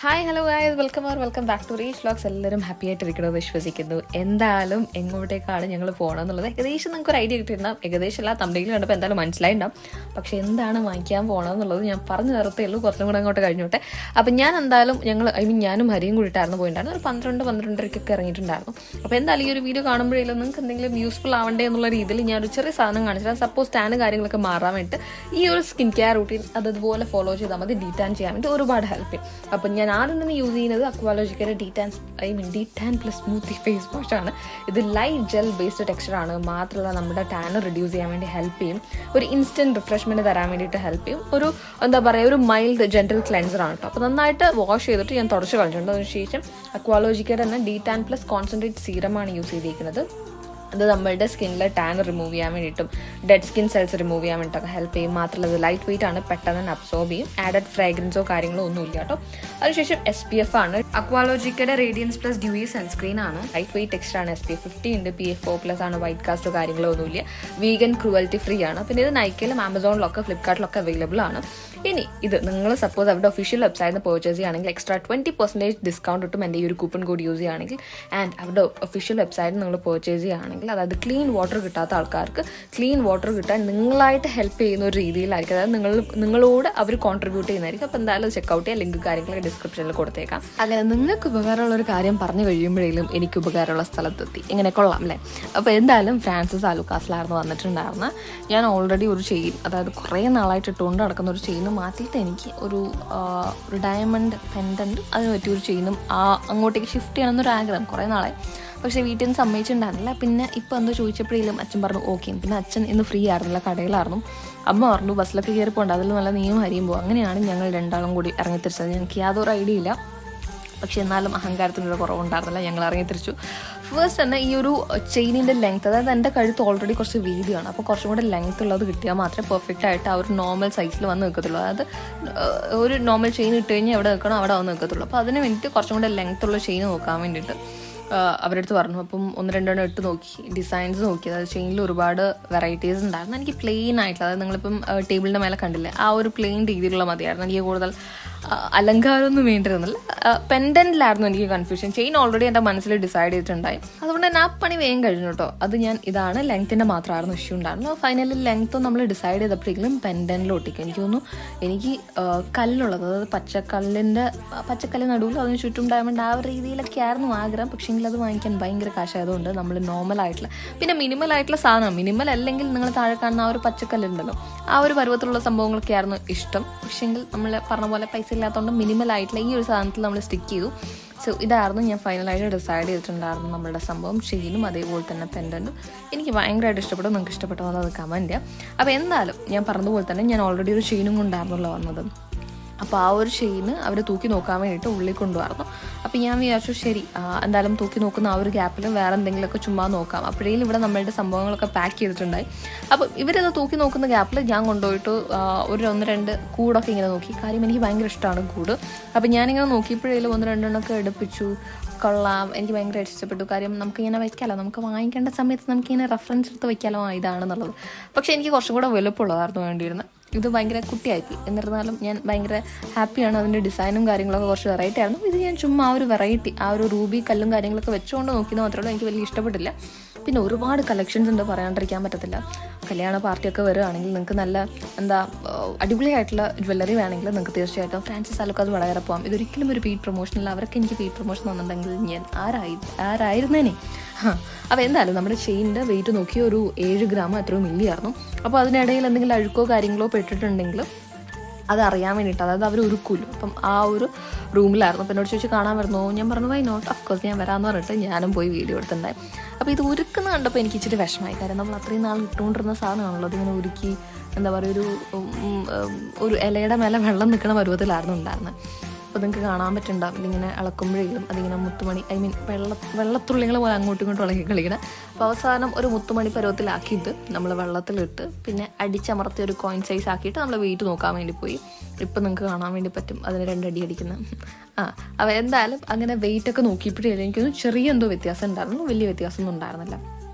hi hello guys welcome or welcome back to reach vlogs എല്ലാവരും happy ആയിട്ടിരിക്കണമെന്ന് വിശ്വസിക്കുന്നു എന്തായാലും എങ്ങോട്ടേക്കാണ് ഞങ്ങൾ പോകണമെന്നുള്ളത് ഏകദേശം നിങ്ങൾക്ക് ഒരു ഐഡിയ കിട്ടിയിട്ടുണ്ടാവും ഏകദേശം എല്ലാ തമ്മിലും കണ്ടപ്പോൾ എന്തായാലും മനസ്സിലായിട്ടുണ്ടാവും പക്ഷേ എന്താണ് വാങ്ങിക്കാൻ പോകണമെന്നുള്ളത് ഞാൻ പറഞ്ഞു നിർത്തേ ഉള്ളൂ കുറച്ചും കൂടെ അങ്ങോട്ട് കഴിഞ്ഞോട്ടെ അപ്പം ഞാൻ എന്തായാലും ഞങ്ങൾ ഐ മീൻ ഞാനും ഹരിയും കൂടിയിട്ടായിരുന്നു പോയിട്ടുണ്ടായിരുന്നു ഒരു പന്ത്രണ്ട് പന്ത്രണ്ടരക്കൊക്കെ ഇറങ്ങിയിട്ടുണ്ടായിരുന്നു അപ്പോൾ എന്തായാലും ഈ ഒരു വീഡിയോ കാണുമ്പോഴേലും നിങ്ങൾക്ക് എന്തെങ്കിലും യൂസ്ഫുൾ ആവണ്ടേ എന്നുള്ള രീതിയിൽ ഞാൻ ഒരു ചെറിയ സാധനം കാണിച്ചിട്ട് സപ്പോസ് ടാന് കാര്യങ്ങളൊക്കെ മാറാൻ വേണ്ടിയിട്ട് ഈ ഒരു സ്കിൻ കെയർ റൂട്ടീൻ അതുപോലെ ഫോളോ ചെയ്താൽ മതി ഡീറ്റാൻ ചെയ്യാൻ വേണ്ടി ഒരുപാട് ഹെൽപ്പ് ചെയ്യും അപ്പം ഞാൻ ആദ്യം തന്നെ യൂസ് ചെയ്യുന്നത് അക്വാലോജിക്കയുടെ detan I mean detan plus smoothie face wash ആണ് ഇത് ലൈറ്റ് ജെൽ ബേസ്ഡ് ടെക്സ്ചർ ആണ് മാത്രമല്ല നമ്മുടെ ടാൻ റിഡ്യൂസ് ചെയ്യാൻ വേണ്ടി ഹെൽപ്പ് ചെയ്യും ഒരു ഇൻസ്റ്റന്റ് റിഫ്രഷ്മെന്റ് തരാൻ വേണ്ടിയിട്ട് ഹെൽപ്പ് ചെയ്യും ഒരു എന്താ പറയുക ഒരു മൈൽഡ് ജെന്റൽ ക്ലെൻസർ ആണ് കേട്ടോ അപ്പോൾ നന്നായിട്ട് വാഷ് ചെയ്തിട്ട് ഞാൻ തുടച്ച് കളഞ്ഞിട്ടുണ്ട് അതിനുശേഷം അക്വാലോജിക്കയുടെ തന്നെ ഡീറ്റാൻ പ്ലസ് കോൺസെൻട്രേറ്റ് സീറമാണ് യൂസ് ചെയ്തിരിക്കുന്നത് അത് നമ്മളുടെ സ്കിന്നിലെ ടാൻ റിമൂവ് ചെയ്യാൻ വേണ്ടിയിട്ടും ഡെഡ് സ്കിൻ സെൽസ് റിമൂവ് ചെയ്യാൻ വേണ്ടിയിട്ടൊക്കെ ഹെൽപ്പ് ചെയ്യും മാത്രമല്ല ഇത് ലൈറ്റ് വെയിറ്റ് ആണ് പെട്ടെന്ന് തന്നെ അബ്സോർബ് ചെയ്യും ആഡഡ് ഫ്രാഗ്രൻസോ കാര്യങ്ങളോ ഒന്നും ഇല്ല കേട്ടോ അതിനുശേഷം എസ് പി എഫ് ആണ് അക്വാലോജിക്കയുടെ റേഡിയൻസ് പ്ലസ് ഡ്യൂയി സൺസ്ക്രീൻ ആണ് ലൈറ്റ് വെയിറ്റ് ടെക്സ്റ്റ് ആണ് എസ് പി എഫ് ഫിഫ്റ്റി ഉണ്ട് പി എഫ് ഒ പ്ലസ് ആണ് വൈറ്റ് കാസ്റ്റോ കാര്യങ്ങളോ ഒന്നുമില്ല വീഗൻ ക്രൂവൽറ്റി ഫ്രീ ആണ് പിന്നെ ഇത് നൈക്കയിലും ആമസോണിലൊക്കെ ഫ്ലിപ്കാർട്ടിലൊക്കെ അവൈലബിൾ ആണ് ഇനി ഇത് നിങ്ങൾ സപ്പോസ് അവരുടെ ഒഫീഷ്യൽ വെബ്സൈറ്റിൽ നിന്ന് പർച്ചേസ് ചെയ്യുകയാണെങ്കിൽ എക്സ്ട്രാ ട്വൻറ്റി പെർസെൻറ്റേജ് ഡിസ്കൗണ്ട് കിട്ടും എൻ്റെ ഈ ഒരു കൂപ്പൺ കോഡ് യൂസ് ചെയ്യുകയാണെങ്കിൽ ആൻഡ് അവരുടെ ഒഫീഷ്യൽ വെബ്സൈറ്റിൽ നിങ്ങൾ പർച്ചേസ് ചെയ്യുകയാണെങ്കിൽ അതായത് ക്ലീൻ വാട്ടർ കിട്ടാത്ത ആൾക്കാർക്ക് ക്ലീൻ വാട്ടർ കിട്ടാൻ നിങ്ങളായിട്ട് ഹെൽപ്പ് ചെയ്യുന്ന ഒരു രീതിയിലായിരിക്കും അതായത് നിങ്ങൾ നിങ്ങളോട് അവർ കോൺട്രിബ്യൂട്ട് ചെയ്യുന്നതായിരിക്കും അപ്പോൾ എന്തായാലും ചെക്കൗട്ട് ചെയ്യാൻ ലിങ്ക് കാര്യങ്ങളൊക്കെ ഡിസ്ക്രിപ്ഷനിൽ കൊടുത്തേക്കാം അങ്ങനെ നിങ്ങൾക്ക് ഉപകാരമുള്ള ഒരു കാര്യം പറഞ്ഞു കഴിയുമ്പോഴേലും എനിക്ക് ഉപകാരമുള്ള സ്ഥലത്തെത്തി ഇങ്ങനെ കൊള്ളാം അല്ലേ അപ്പോൾ എന്തായാലും ഫ്രാൻസിസ് ആലുക്കാസിലായിരുന്നു വന്നിട്ടുണ്ടായിരുന്നത് ഞാൻ ഓൾറെഡി ഒരു ചെയിൻ അതായത് കുറേ നാളായിട്ട് ഇട്ടുകൊണ്ട് നടക്കുന്ന ഒരു ചെയിൻ മാറ്റിയിട്ട് എനിക്ക് ഒരു ആ, ഒരു ഡയമണ്ട് പെൻഡൻറ്റ് അതിന് പറ്റിയ ഒരു ചെയിനും ആ അങ്ങോട്ടേക്ക് ഷിഫ്റ്റ് ചെയ്യണമെന്നൊരു ആഗ്രഹം കുറേ നാളായി പക്ഷേ വീട്ടിൽ നിന്ന് സമ്മതിച്ചിട്ടുണ്ടായിരുന്നില്ല പിന്നെ ഇപ്പോൾ എന്തോ ചോദിച്ചപ്പോഴേലും അച്ഛൻ പറഞ്ഞു ഓക്കെ പിന്നെ അച്ഛൻ ഇന്ന് ഫ്രീ ആയിരുന്നില്ല കടയിലായിരുന്നു അമ്മ പറഞ്ഞു ബസ്സിലൊക്കെ കയറി പോകണ്ട അതിൽ നല്ല നീയും ഹരിയും പോകും അങ്ങനെയാണ് ഞങ്ങൾ രണ്ടാളും കൂടി ഇറങ്ങിത്തിരിച്ചത് ഞങ്ങൾക്ക് യാതൊരു ഐഡിയ ഇല്ല പക്ഷെ എന്നാലും അഹങ്കാരത്തിനൊരു കുറവുണ്ടായിരുന്നില്ല ഞങ്ങൾ ഇറങ്ങി തിരിച്ചു ഫസ്റ്റ് തന്നെ ഈ ഒരു ചെയിനിൻ്റെ ലെങ്ത് അതായത് എൻ്റെ കഴുത്ത് ഓൾറെഡി കുറച്ച് വീതിയാണ് അപ്പോൾ കുറച്ചും കൂടെ ലെങ്ത് ഉള്ളത് കിട്ടിയാൽ മാത്രമേ പെർഫെക്റ്റ് ആയിട്ട് ആ ഒരു നോർമൽ സൈസിൽ വന്ന് നിൽക്കത്തുള്ളൂ അതായത് ഏഹ്, ഒരു നോർമൽ ചെയിൻ ഇട്ട് കഴിഞ്ഞാൽ എവിടെ നിൽക്കണം അവിടെ വന്ന് നിൽക്കത്തുള്ളൂ അപ്പോൾ അതിന് വേണ്ടിയിട്ട് കുറച്ചും കൂടെ ലെങ്ത് ഉള്ള ചെയിൻ നോക്കാൻ വേണ്ടിയിട്ട് ആഹ് അവരുടെ അടുത്ത് പറഞ്ഞു അപ്പം ഒന്ന് രണ്ടെണ്ണം ഇട്ട് നോക്കി ഡിസൈൻസ് നോക്കി അതായത് ചെയിനിൽ ഒരുപാട് വെറൈറ്റീസ് ഉണ്ടായിരുന്നു എനിക്ക് പ്ലെയിൻ ആയിട്ടുള്ള അതായത് നിങ്ങളിപ്പം ടേബിളിൻ്റെ മേലെ കണ്ടില്ലേ ആ ഒരു പ്ലെയിൻ രീതിയിലുള്ള മതിയായിരുന്നു എനിക്ക് കൂടുതൽ ആഹ് അലങ്കാരമൊന്നും വേണ്ടിയിരുന്നില്ല പെൻഡൻറ്റിലായിരുന്നു എനിക്ക് കൺഫ്യൂഷൻ ചെയിൻ ഓൾറെഡി എൻ്റെ മനസ്സിൽ ഡിസൈഡ് ചെയ്തിട്ടുണ്ടായി അതുകൊണ്ട് തന്നെ ആ പണി വേഗം കഴിഞ്ഞു കേട്ടോ അത് ഞാൻ ഇതാണ് ലെങ്ത്തിൻ്റെ മാത്രമായിരുന്നു ഇഷ്യൂ ഉണ്ടായിരുന്നു ഫൈനലി ലെങ്ത്ത് നമ്മൾ ഡിസൈഡ് ചെയ്തപ്പോഴെങ്കിലും പെൻഡൻറ്റിൽ ഒട്ടിക്കും എനിക്ക് തോന്നുന്നു എനിക്ക് ആഹ് കല്ലുള്ളത് അതായത് പച്ചക്കല്ലിൻ്റെ പച്ചക്കല്ല് നടുവിൽ അതിന് ചുറ്റും ഡയമണ്ട് ആ ഒരു രീതിയിലൊക്കെ ആയിരുന്നു ആഗ്രഹം പക്ഷേങ്കിൽ അത് വാങ്ങിക്കാൻ ഭയങ്കര കാശായതുകൊണ്ട് നമ്മൾ നോർമൽ ആയിട്ടുള്ള പിന്നെ മിനിമൽ ആയിട്ടുള്ള സാധനം മിനിമൽ അല്ലെങ്കിൽ നിങ്ങൾ താഴെ കാണുന്ന ആ ഒരു പച്ചക്കല്ലുണ്ടല്ലോ ആ ഒരു പരുവത്തിലുള്ള സംഭവങ്ങളൊക്കെ ആയിരുന്നു ഇഷ്ടം പക്ഷേങ്കിൽ നമ്മൾ പറഞ്ഞ പോലെ പൈസ ഇല്ലാത്തതുകൊണ്ട് മിനിമൽ ആയിട്ടുള്ള ഈ ഒരു സാധനത്തിൽ നമ്മൾ സ്റ്റിക്ക് ചെയ്തു സോ ഇതായിരുന്നു ഞാൻ ഫൈനലായിട്ട് ഡിസൈഡ് ചെയ്തിട്ടുണ്ടായിരുന്നു നമ്മളുടെ സംഭവം ഷെയിനും അതേപോലെ തന്നെ പെൻഡൻറ്റും എനിക്ക് ഭയങ്കരമായിട്ട് ഇഷ്ടപ്പെട്ടു നിങ്ങൾക്ക് ഇഷ്ടപ്പെട്ടോ എന്നത് കമൻറ്റ് ചെയ്യാം അപ്പോൾ എന്തായാലും ഞാൻ പറഞ്ഞതുപോലെ തന്നെ ഞാൻ ഓൾറെഡി ഒരു ഷെയിനും കൊണ്ടായിരുന്നല്ലോ വന്നത് അപ്പോൾ ആ ഒരു ചെയിന് അവർ തൂക്കി നോക്കാൻ വേണ്ടിയിട്ട് ഉള്ളിൽ കൊണ്ടുവരണം അപ്പോൾ ഞാൻ വിചാരിച്ചു ശരി ആ, എന്തായാലും തൂക്കി നോക്കുന്ന ആ ഒരു ഗ്യാപ്പിൽ വേറെ എന്തെങ്കിലുമൊക്കെ ചുമ്മാ നോക്കാം അപ്പോഴേലും ഇവിടെ നമ്മളുടെ സംഭവങ്ങളൊക്കെ പാക്ക് ചെയ്തിട്ടുണ്ടായി അപ്പോൾ ഇവരത് തൂക്കി നോക്കുന്ന ഗ്യാപ്പിൽ ഞാൻ കൊണ്ടുപോയിട്ട് ആ, ഒരു ഒന്ന് രണ്ട് കൂടൊക്കെ ഇങ്ങനെ നോക്കി കാര്യം എനിക്ക് ഭയങ്കര ഇഷ്ടമാണ് കൂട് അപ്പോൾ ഞാനിങ്ങനെ നോക്കിയപ്പോഴേലും ഒന്ന് രണ്ടെണ്ണമൊക്കെ എടുപ്പിച്ചു കൊള്ളാം എനിക്ക് ഭയങ്കര ഇഷ്ടപ്പെട്ടു കാര്യം നമുക്കിങ്ങനെ വയ്ക്കാമല്ലോ നമുക്ക് വാങ്ങിക്കേണ്ട സമയത്ത് നമുക്കിങ്ങനെ റെഫറൻസ് എടുത്ത് വയ്ക്കാമല്ലോ ആ, ഇതാണെന്നുള്ളത് പക്ഷേ എനിക്ക് കുറച്ചും കൂടെ വലുപ്പമുള്ളതായിരുന്നു വേണ്ടിയിരുന്നത് ഇത് ഭയങ്കര കുട്ടിയായിപ്പോയി എന്നിരുന്നാലും ഞാൻ ഭയങ്കര ഹാപ്പിയാണ് അതിൻ്റെ ഡിസൈനും കാര്യങ്ങളൊക്കെ കുറച്ച് വെറൈറ്റി ആയിരുന്നു ഇത് ഞാൻ ചുമ്മാ ആ ഒരു വെറൈറ്റി ആ ഒരു റൂബി കല്ലും കാര്യങ്ങളൊക്കെ വെച്ചുകൊണ്ട് നോക്കിയത് മാത്രമേ ഉള്ളൂ എനിക്ക് വലിയ ഇഷ്ടപ്പെട്ടില്ല പിന്നെ ഒരുപാട് കളക്ഷൻസ് ഉണ്ട് പറയാണ്ടിരിക്കാൻ പറ്റത്തില്ല കല്യാണ പാർട്ടിയൊക്കെ വരികയാണെങ്കിൽ നിങ്ങൾക്ക് നല്ല എന്താ ഏഹ്, അടിപൊളിയായിട്ടുള്ള ജ്വല്ലറി വേണമെങ്കിൽ നിങ്ങൾക്ക് തീർച്ചയായിട്ടും ഫ്രാൻസിസ് അലക്കാത് വളരെ പോകാം ഇതൊരിക്കലും ഒരു പീഡ് പ്രൊമോഷൻ അല്ല അവരൊക്കെ എനിക്ക് പീഡ് പ്രൊമോഷൻ തന്നിട്ടുണ്ടെങ്കിൽ ഞാൻ ആരായി ആരായിരുന്നേനെ ആ അപ്പോൾ എന്തായാലും നമ്മുടെ ചെയിനിൻ്റെ വെയിറ്റ് നോക്കി ഒരു ഏഴ് ഗ്രാം എത്രയോ മില്ലി ആയിരുന്നു അപ്പോൾ അതിനിടയിൽ എന്തെങ്കിലും അഴുക്കോ കാര്യങ്ങളോ പെട്ടിട്ടുണ്ടെങ്കിൽ അത് അറിയാൻ വേണ്ടിയിട്ട് അതായത് അവർ ഉരുക്കൂല്ലോ അപ്പം ആ ഒരു റൂമിലായിരുന്നു അപ്പം എന്നോട് ചോദിച്ചു കാണാൻ വരുന്നോ ഞാൻ പറഞ്ഞു വൈ നോട്ട് ഓഫ് കോഴ്സ് ഞാൻ വരാമെന്ന് പറഞ്ഞിട്ട് ഞാനും പോയി വീഡിയോ എടുത്തിട്ടുണ്ടായി അപ്പോൾ ഇത് ഉരുക്കുന്ന കണ്ടപ്പോൾ എനിക്ക് ഇച്ചിരി വിഷമമായി കാര്യം നമ്മൾ അത്രയും നാൾ ഇട്ടുകൊണ്ടിരുന്ന സാധനമാണല്ലോ അതിങ്ങനെ ഉരുക്കി എന്താ പറയുക ഒരു ഉം, ഉം, ഒരു ഇലയുടെ മേലെ വെള്ളം നിൽക്കുന്ന പരുവത്തിലായിരുന്നു ഉണ്ടായിരുന്നത് അപ്പോൾ നിങ്ങൾക്ക് കാണാൻ പറ്റുന്നുണ്ടാവും ഇതിങ്ങനെ ഇളക്കുമ്പോഴേക്കും അതിങ്ങനെ മുത്തുമണി ഐ മീൻ വെള്ള വെള്ളത്തുള്ളികൾ പോലെ അങ്ങോട്ടും ഇങ്ങോട്ടും ഇളകി കളിക്കണം അപ്പോൾ അവസാനം ഒരു മുത്തുമണി പരുവത്തിലാക്കിയിട്ട് നമ്മൾ വെള്ളത്തിലിട്ട് പിന്നെ അടിച്ചമർത്തി ഒരു കോയിൻ സൈസ് ആക്കിയിട്ട് നമ്മൾ വെയിറ്റ് നോക്കാൻ വേണ്ടി പോയി ഇപ്പം നിങ്ങൾക്ക് കാണാൻ വേണ്ടി പറ്റും അതിന് രണ്ടടി അടിക്കുന്നത് ആ അപ്പോൾ എന്തായാലും അങ്ങനെ വെയിറ്റ് ഒക്കെ നോക്കിയപ്പോഴേ എനിക്കൊന്ന് ചെറിയ എന്തോ വ്യത്യാസം ഉണ്ടായിരുന്നു വലിയ വ്യത്യാസമൊന്നും ഉണ്ടായിരുന്നില്ല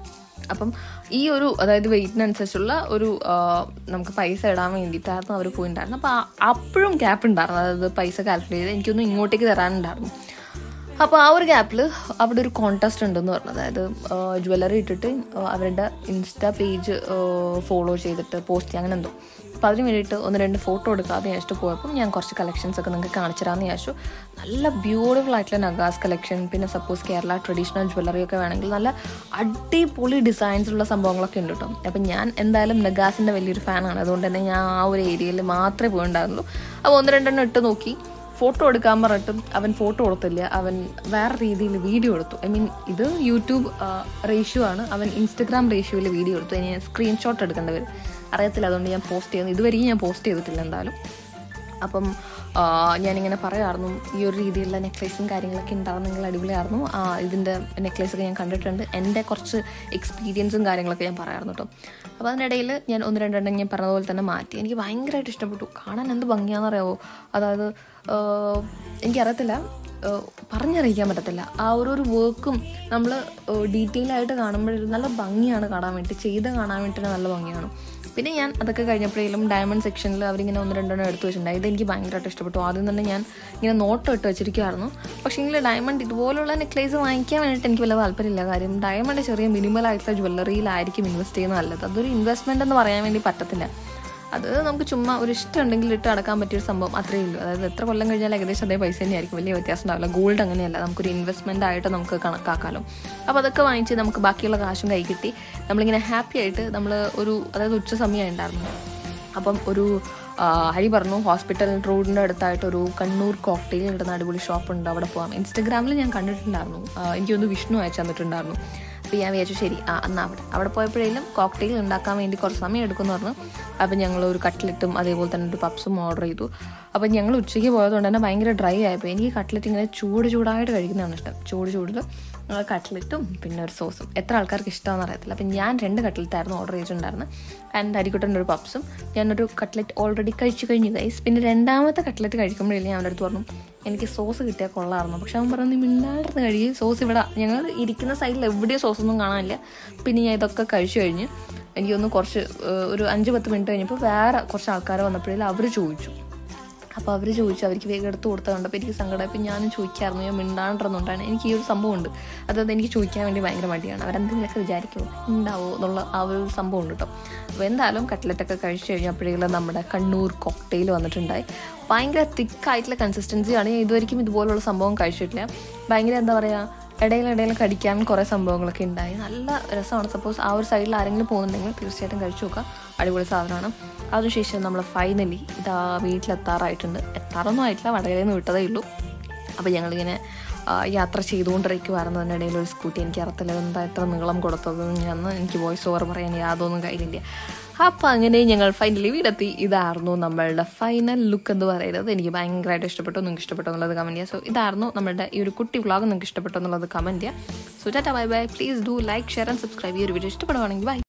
അപ്പം ഈ ഒരു അതായത് വെയിറ്റിനനുസരിച്ചുള്ള ഒരു ആ, നമുക്ക് പൈസ ഇടാൻ വേണ്ടിയിട്ടായിരുന്നു അവർ പോയിട്ടുണ്ടായിരുന്നത് അപ്പോൾ അപ്പോഴും ഗ്യാപ്പ് ഉണ്ടായിരുന്നു അതായത് പൈസ കാൽക്കുലേറ്റ് ചെയ്ത് എനിക്കൊന്നും ഇങ്ങോട്ടേക്ക് തരാനുണ്ടായിരുന്നു അപ്പോൾ ആ ഒരു ഗ്യാപ്പിൽ അവിടെ ഒരു കോൺടെസ്റ്റ് ഉണ്ടെന്ന് പറഞ്ഞു അതായത് ജ്വല്ലറി ഇട്ടിട്ട് ആ, അവരുടെ ഇൻസ്റ്റാ പേജ് ഫോളോ ചെയ്തിട്ട് പോസ്റ്റ് ചെയ്യാൻ അങ്ങനെ എന്തോ അപ്പോൾ അതിന് വേണ്ടിയിട്ട് ഒന്ന് രണ്ട് ഫോട്ടോ എടുക്കാതെ വിചാരിച്ചിട്ട് പോയപ്പോൾ ഞാൻ കുറച്ച് കളക്ഷൻസ് ഒക്കെ നിങ്ങൾക്ക് കാണിച്ചു തരാമെന്ന് വിചാരിച്ചു നല്ല ബ്യൂട്ടിഫുൾ ആയിട്ടുള്ള നഗാസ് കളക്ഷൻ പിന്നെ സപ്പോസ് കേരള ട്രഡീഷണൽ ജ്വല്ലറി ഒക്കെ വേണമെങ്കിൽ നല്ല അടിപൊളി ഡിസൈൻസ് ഉള്ള സംഭവങ്ങളൊക്കെ ഉണ്ട് കേട്ടോ അപ്പം ഞാൻ എന്തായാലും നഗാസിൻ്റെ വലിയൊരു ഫാനാണ് അതുകൊണ്ട് തന്നെ ഞാൻ ആ ഒരു ഏരിയയിൽ മാത്രമേ പോയിണ്ടായിരുന്നുള്ളൂ അപ്പോൾ ഒന്ന് രണ്ടെണ്ണം ഇട്ട് നോക്കി ഫോട്ടോ എടുക്കാൻ പറഞ്ഞിട്ടും അവൻ ഫോട്ടോ കൊടുത്തില്ല അവൻ വേറെ രീതിയിൽ വീഡിയോ എടുത്തു ഐ മീൻ ഇത് യൂട്യൂബ് റേഷ്യോ ആണ് അവൻ ഇൻസ്റ്റഗ്രാം റേഷ്യോയിൽ വീഡിയോ എടുത്തു ഇനി സ്ക്രീൻഷോട്ട് എടുക്കേണ്ടി വരും അറിയത്തില്ല അതുകൊണ്ട് ഞാൻ പോസ്റ്റ് ചെയ്യുന്നു ഇതുവരെയും ഞാൻ പോസ്റ്റ് ചെയ്തിട്ടില്ല എന്തായാലും അപ്പം ആ, ഞാനിങ്ങനെ പറയായിരുന്നു ഈ ഒരു രീതിയിലുള്ള നെക്ലേസും കാര്യങ്ങളൊക്കെ ഉണ്ടായിരുന്നെങ്കിൽ അടിപൊളിയായിരുന്നു ആ, ഇതിൻ്റെ നെക്ലേസൊക്കെ ഞാൻ കണ്ടിട്ടുണ്ട് എൻ്റെ കുറച്ച് എക്സ്പീരിയൻസും കാര്യങ്ങളൊക്കെ ഞാൻ പറയായിരുന്നു കേട്ടോ അപ്പോൾ അതിനിടയിൽ ഞാൻ ഒന്ന് രണ്ടെണ്ണം ഞാൻ പറഞ്ഞതുപോലെ തന്നെ മാറ്റി എനിക്ക് ഭയങ്കരമായിട്ട് ഇഷ്ടപ്പെട്ടു കാണാൻ എന്ത് ഭംഗിയാണെന്നറിയാവോ അതായത് ആ, എനിക്കറിയത്തില്ല ആ, പറഞ്ഞറിയിക്കാൻ പറ്റത്തില്ല ആ ഒരു ഒരു വർക്കും നമ്മൾ ഡീറ്റെയിൽ ആയിട്ട് കാണുമ്പോഴൊരു നല്ല ഭംഗിയാണ് കാണാൻ വേണ്ടി ചെയ്ത് കാണാൻ വേണ്ടിയിട്ട് നല്ല ഭംഗിയാണ് പിന്നെ ഞാൻ അതൊക്കെ കഴിഞ്ഞപ്പോഴേലും ഡയമണ്ട് സെക്ഷനിൽ അവരിങ്ങനെ ഒന്ന് രണ്ടെണ്ണം എടുത്തു വെച്ചിട്ടുണ്ടായി ഇത് എനിക്ക് ഭയങ്കരമായിട്ട് ഇഷ്ടപ്പെട്ടു ആദ്യം തന്നെ ഞാൻ ഇങ്ങനെ നോട്ട് ഇട്ട് വെച്ചിരിക്കുമായിരുന്നു പക്ഷേ എങ്കിൽ ഡയമണ്ട് ഇതുപോലുള്ള നെക്ലേസ് വാങ്ങിക്കാൻ വേണ്ടിയിട്ട് എനിക്ക് വലിയ താല്പര്യമില്ല കാര്യം ഡയമണ്ട് ചെറിയ മിനിമൽ ആയിട്ടുള്ള ജ്വല്ലറിയിലായിരിക്കും ഇൻവെസ്റ്റ് ചെയ്യുന്നത് നല്ലത് അതൊരു ഇൻവെസ്റ്റ്മെന്റ് എന്ന് പറയാൻ വേണ്ടി പറ്റത്തില്ല അത് നമുക്ക് ചുമ്മാ ഒരു ഇഷ്ടം ഉണ്ടെങ്കിൽ ഇട്ട് അടക്കാൻ പറ്റിയൊരു സംഭവം അത്രയേ ഉള്ളൂ അതായത് എത്ര കൊല്ലം കഴിഞ്ഞാൽ ഏകദേശം അതേ പൈസ തന്നെയായിരിക്കും വലിയ വ്യത്യാസം ഉണ്ടാവില്ല ഗോൾഡ് അങ്ങനെയല്ല നമുക്കൊരു ഇൻവെസ്റ്റ്മെന്റ് ആയിട്ട് നമുക്ക് കണക്കാക്കാലോ അപ്പോൾ അതൊക്കെ വാങ്ങിച്ച് നമുക്ക് ബാക്കിയുള്ള കാശും കൈ കിട്ടി നമ്മളിങ്ങനെ ഹാപ്പി ആയിട്ട് നമ്മൾ ഒരു അതായത് ഉച്ച സമയം ഉണ്ടായിരുന്നു അപ്പം ഒരു ആ, ഹരി പറഞ്ഞു ഹോസ്പിറ്റൽ റോഡിൻ്റെ അടുത്തായിട്ട് ഒരു കണ്ണൂർ കോക്ടെയിൽ കിട്ടുന്ന അടിപൊളി ഷോപ്പ് ഉണ്ട് അവിടെ പോകാം ഇൻസ്റ്റഗ്രാമിൽ ഞാൻ കണ്ടിട്ടുണ്ടായിരുന്നു ആ, എനിക്കൊന്ന് വിഷ്ണു അയച്ചു തന്നിട്ടുണ്ടായിരുന്നു അപ്പോൾ ഞാൻ വിചാരിച്ചു ശരി ആ എന്നാൽ അവിടെ അവിടെ പോയപ്പോഴേലും കോക്ടെയിൽ ഉണ്ടാക്കാൻ വേണ്ടി കുറച്ച് സമയം എടുക്കുമെന്ന് പറഞ്ഞു അപ്പം ഞങ്ങൾ ഒരു കട്ട്ലറ്റും അതേപോലെ തന്നെ ഒരു പപ്സും ഓർഡർ ചെയ്തു അപ്പം ഞങ്ങൾ ഉച്ചയ്ക്ക് പോയതുകൊണ്ട് തന്നെ ഭയങ്കര ഡ്രൈ ആയപ്പോൾ എനിക്ക് കട്ട്ലറ്റ് ഇങ്ങനെ ചൂട് ചൂടായിട്ട് കഴിക്കുന്നതാണ് ഇഷ്ടം ചൂട് ചൂടിൽ കട്ട്ലറ്റും പിന്നെ ഒരു സോസും എത്ര ആൾക്കാർക്ക് ഇഷ്ടമാണെന്ന് അറിയത്തില്ല അപ്പം ഞാൻ രണ്ട് കട്ട്ലറ്റായിരുന്നു ഓർഡർ ചെയ്തിട്ടുണ്ടായിരുന്നത് ആൻഡ് അരിക്കുട്ടൻ്റെ ഒരു പപ്സും ഞാനൊരു കട്ട്ലറ്റ് ഓൾറെഡി കഴിച്ചു കഴിഞ്ഞു ഗൈസ് പിന്നെ രണ്ടാമത്തെ കട്ട്ലറ്റ് കഴിക്കുമ്പോഴേ ഞാൻ അവൻ്റെ അടുത്ത് പറഞ്ഞു എനിക്ക് സോസ് കിട്ടിയാൽ കൊള്ളായിരുന്നു പക്ഷെ അവൻ പറഞ്ഞു നീ മിണ്ടാണ്ടിരുന്ന് കഴിയും സോസ് ഇവിടെ ഞങ്ങൾ ഇരിക്കുന്ന സൈഡിൽ എവിടെയോ സോസൊന്നും കാണാനില്ല പിന്നെ ഞാൻ ഇതൊക്കെ കഴിച്ചു കഴിഞ്ഞ് എനിക്കൊന്ന് കുറച്ച് ഏഹ്, ഒരു അഞ്ച് പത്ത് മിനിറ്റ് കഴിഞ്ഞപ്പോൾ വേറെ കുറച്ച് ആൾക്കാർ വന്നപ്പോഴേലും അവർ ചോദിച്ചു അപ്പോൾ അവർ ചോദിച്ചു അവർക്ക് വേഗം എടുത്ത് കൊടുത്തത് കണ്ടപ്പോൾ എനിക്ക് സങ്കടം ഇപ്പം ഞാനും ചോദിക്കായിരുന്നു ഞാൻ മിണ്ടാണ്ടിരുന്നുകൊണ്ടാണ് എനിക്ക് ഈ ഒരു സംഭവം ഉണ്ട് അതായത് എനിക്ക് ചോദിക്കാൻ വേണ്ടി ഭയങ്കര മടിയാണ് അവരെന്തെങ്കിലുമൊക്കെ വിചാരിക്കുമോ ഉണ്ടാവോ എന്നുള്ള ആ ഒരു സംഭവം ഉണ്ട് കേട്ടോ അപ്പോൾ എന്തായാലും കട്ട്ലറ്റൊക്കെ കഴിച്ച് കഴിഞ്ഞപ്പോഴേക്കും നമ്മുടെ കണ്ണൂർ കോക്ടെയിൽ വന്നിട്ടുണ്ടായി ഭയങ്കര തിക്കായിട്ടുള്ള കൺസിസ്റ്റൻസിയാണ് ഞാൻ ഇതുവരെയും ഇതുപോലുള്ള സംഭവം കഴിച്ചിട്ടില്ല ഭയങ്കര എന്താ പറയുക ഇടയിലിടയിൽ കടിക്കാൻ കുറേ സംഭവങ്ങളൊക്കെ ഉണ്ടായി നല്ല രസമാണ് സപ്പോസ് ആ ഒരു സൈഡിൽ ആരെങ്കിലും പോകുന്നുണ്ടെങ്കിൽ തീർച്ചയായിട്ടും കഴിച്ചു നോക്കാം അടിപൊളി സാധനമാണ് അതിനുശേഷം നമ്മൾ ഫൈനലി ഇതാ വീട്ടിലെത്താറായിട്ടുണ്ട് എത്താറൊന്നും ആയിട്ടില്ല വടകരയിൽ നിന്ന് വിട്ടതേ ഉള്ളൂ അപ്പോൾ ഞങ്ങളിങ്ങനെ ആ, യാത്ര ചെയ്തുകൊണ്ടിരിക്കുമായിരുന്നു അതിനിടയിൽ ഒരു സ്കൂട്ടി എനിക്ക് അറിയത്തില്ല എന്താ എത്ര നീളം കൊടുത്തത് ഞാൻ എനിക്ക് വോയിസ് ഓവർ പറയാൻ യാതൊന്നും കഴിയില്ല അപ്പം അങ്ങനെ ഞങ്ങൾ ഫൈനലി വീടെത്തി ഇതായിരുന്നു നമ്മളുടെ ഫൈനൽ ലുക്ക് എന്ന് പറയുന്നത് എനിക്ക് ഭയങ്കരമായിട്ട് ഇഷ്ടപ്പെട്ടു നിങ്ങൾക്ക് ഇഷ്ടപ്പെട്ടു എന്നുള്ളത് കമൻറ്റ് ചെയ്യുക സോ ഇതായിരുന്നു നമ്മുടെ ഈ ഒരു കുട്ടി വ്ളോഗ് നിങ്ങൾക്ക് ഇഷ്ടപ്പെട്ടു എന്നുള്ളത് കമൻറ്റ് ചെയ്യുക so tata bye bye please do like share and subscribe ഈ ഒരു വീഡിയോ ഇഷ്ടപ്പെടുവാണെങ്കിൽ ബൈ